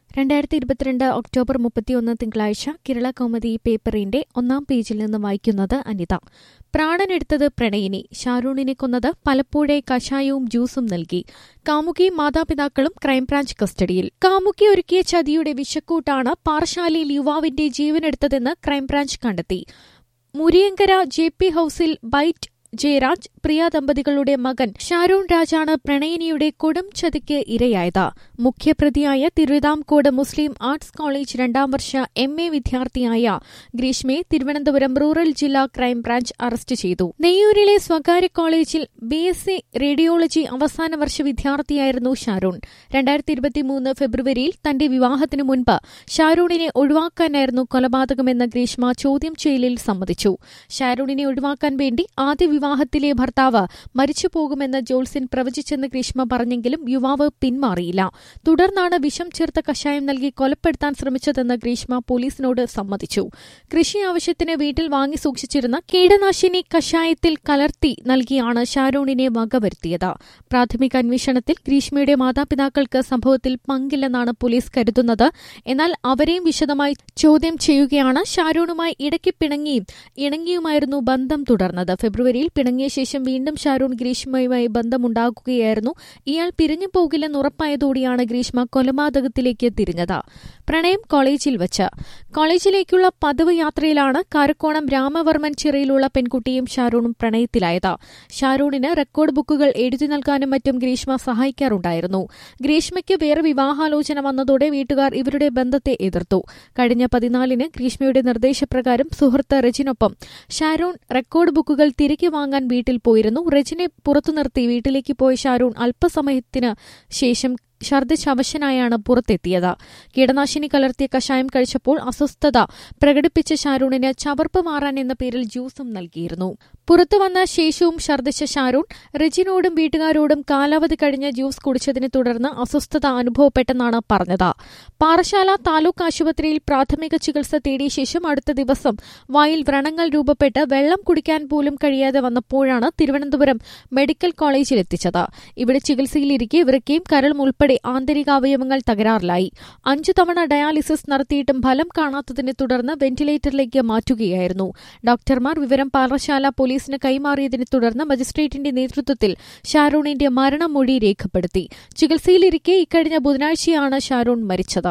രണ്ടായിരത്തി ഇരുപത്തിരണ്ട് ഒക്ടോബർ മുപ്പത്തിയൊന്ന് തിങ്കളാഴ്ച കേരള കൗമുദി പേപ്പറിന്റെ ഒന്നാം പേജിൽ നിന്ന് വായിക്കുന്നത് അനിത പ്രാണനെടുത്തത് പ്രണയിനി ഷാരൂണിനെ കൊന്നത് പലപ്പോഴെ കഷായവും ജ്യൂസും നൽകി കാമുകിയും മാതാപിതാക്കളും ക്രൈംബ്രാഞ്ച് കസ്റ്റഡിയിൽ കാമുകി ഒരുക്കിയ ചതിയുടെ വിഷക്കൂട്ടാണ് പാറശാലയിൽ യുവാവിന്റെ ജീവനെടുത്തതെന്ന് ക്രൈംബ്രാഞ്ച് കണ്ടെത്തി മുരിയങ്കര ജെ പി ഹൌസിൽ ബൈറ്റ് ജയരാജ് പ്രിയ ദമ്പതികളുടെ മകൻ ഷാരൂൺ രാജാണ് പ്രണയിനിയുടെ കൊടും ചതിക്ക് ഇരയായത് മുഖ്യപ്രതിയായ തിരുവിതാംകോട് മുസ്ലിം ആർട്സ് കോളേജ് രണ്ടാം വർഷ എം എ വിദ്യാർത്ഥിയായ ഗ്രീഷ്മയെ തിരുവനന്തപുരം റൂറൽ ജില്ലാ ക്രൈംബ്രാഞ്ച് അറസ്റ്റ് ചെയ്തു നെയ്യൂരിലെ സ്വകാര്യ കോളേജിൽ ബി എസ് സി റേഡിയോളജി അവസാന വർഷ വിദ്യാർത്ഥിയായിരുന്നു ഷാരൂൺ രണ്ടായിരത്തി ഇരുപത്തിമൂന്ന് ഫെബ്രുവരിയിൽ തന്റെ വിവാഹത്തിനു മുൻപ് ഷാരൂണിനെ ഒഴിവാക്കാനായിരുന്നു കൊലപാതകമെന്ന് ഗ്രീഷ്മ ചോദ്യം ചെയ്യലിൽ സമ്മതിച്ചു ഷാരൂണിനെ ഒഴിവാക്കാൻ വേണ്ടി ആദ്യ വിവാഹത്തിലെ ഭർത്താവ് മരിച്ചുപോകുമെന്ന് ജോൾസിൻ പ്രവചിച്ചെന്ന് ഗ്രീഷ്മ പറഞ്ഞെങ്കിലും യുവാവ് പിന്മാറിയില്ല തുടർന്നാണ് വിഷം ചേർത്ത കഷായം നൽകി കൊലപ്പെടുത്താൻ ശ്രമിച്ചതെന്ന് ഗ്രീഷ്മ പോലീസിനോട് സമ്മതിച്ചു കൃഷി ആവശ്യത്തിന് വീട്ടിൽ വാങ്ങി സൂക്ഷിച്ചിരുന്ന കീടനാശിനി കഷായത്തിൽ കലർത്തി നൽകിയാണ് ഷാരൂണിനെ വകവരുത്തിയത് പ്രാഥമിക അന്വേഷണത്തിൽ ഗ്രീഷ്മയുടെ മാതാപിതാക്കൾക്ക് സംഭവത്തിൽ പങ്കില്ലെന്നാണ് പോലീസ് കരുതുന്നത് എന്നാൽ അവരെയും വിശദമായി ചോദ്യം ചെയ്യുകയാണ് ഷാരൂണുമായി ഇടയ്ക്ക് പിണങ്ങിയും ഇണങ്ങിയുമായിരുന്നു ബന്ധം തുടർന്നത് ഫെബ്രുവരിയിൽ പിണങ്ങിയ ശേഷം വീണ്ടും ഷാരൂൺ ഗ്രീഷ്മയുമായി ബന്ധമുണ്ടാക്കുകയായിരുന്നു ഇയാൾ പിരിഞ്ഞു പോകില്ലെന്ന് ഉറപ്പായതോടെയാണ് ഗ്രീഷ്മ കൊലപാതകത്തിലേക്ക് തിരിഞ്ഞത് പ്രണയം കോളേജിൽ വച്ച് കോളേജിലേക്കുള്ള പതിവ് യാത്രയിലാണ് കാരക്കോണം രാമവർമ്മൻ ചിറയിലുള്ള പെൺകുട്ടിയും ഷാരൂണും പ്രണയത്തിലായത് ഷാരൂണിന് റെക്കോർഡ് ബുക്കുകൾ എഴുതി നൽകാനും മറ്റും ഗ്രീഷ്മ സഹായിക്കാറുണ്ടായിരുന്നു ഗ്രീഷ്മയ്ക്ക് വേറെ വിവാഹാലോചന വന്നതോടെ വീട്ടുകാർ ഇവരുടെ ബന്ധത്തെ എതിർത്തു കഴിഞ്ഞ പതിനാലിന് ഗ്രീഷ്മയുടെ നിർദ്ദേശപ്രകാരം സുഹൃത്ത് റെജിനൊപ്പം ഷാരൂൺ റെക്കോർഡ് ബുക്കുകൾ തിരികെ വാങ്ങാൻ വീട്ടിൽ പോയിരുന്നു റെജിനെ പുറത്തു നിർത്തി വീട്ടിലേക്ക് പോയ ഷാരൂൺ അല്പസമയത്തിന് ശേഷം ഛർദ്ദിച്ചവശനായാണ് പുറത്തെത്തിയത് കീടനാശിനി കലർത്തിയ കഷായം കഴിച്ചപ്പോൾ അസ്വസ്ഥത പ്രകടിപ്പിച്ച ഷാരൂണിന് ചവർപ്പ് മാറാൻ എന്ന പേരിൽ ജ്യൂസും നൽകിയിരുന്നു പുറത്തു വന്ന ശേഷവും ഛർദ്ദിച്ച ഷാരൂൺ റെജിനോടും വീട്ടുകാരോടും കാലാവധി കഴിഞ്ഞ ജ്യൂസ് കുടിച്ചതിനെ തുടർന്ന് അസ്വസ്ഥത അനുഭവപ്പെട്ടെന്നാണ് പറഞ്ഞത് പാറശാല താലൂക്ക് ആശുപത്രിയിൽ പ്രാഥമിക ചികിത്സ തേടിയ ശേഷം അടുത്ത ദിവസം വായിൽ വ്രണങ്ങൾ രൂപപ്പെട്ട് വെള്ളം കുടിക്കാൻ പോലും കഴിയാതെ വന്നപ്പോഴാണ് തിരുവനന്തപുരം മെഡിക്കൽ കോളേജിൽ എത്തിച്ചത് ഇവിടെ ചികിത്സയിലിരിക്കെ ഇവരൊക്കെയും കരളും ഉൾപ്പെടെ ആന്തരികാവയവങ്ങൾ തകരാറിലായി അഞ്ചു തവണ ഡയാലിസിസ് നടത്തിയിട്ടും ഫലം കാണാത്തതിനെ തുടർന്ന് വെന്റിലേറ്ററിലേക്ക് മാറ്റുകയായിരുന്നു ഡോക്ടർമാർ വിവരം പാറശാല പോലീസിന് കൈമാറിയതിനെ തുടർന്ന് മജിസ്ട്രേറ്റിന്റെ നേതൃത്വത്തിൽ ഷാരൂണിന്റെ മരണമൊഴി രേഖപ്പെടുത്തി ചികിത്സയിലിരിക്കെ ഇക്കഴിഞ്ഞ ബുധനാഴ്ചയാണ് ഷാരൂൺ മരിച്ചത്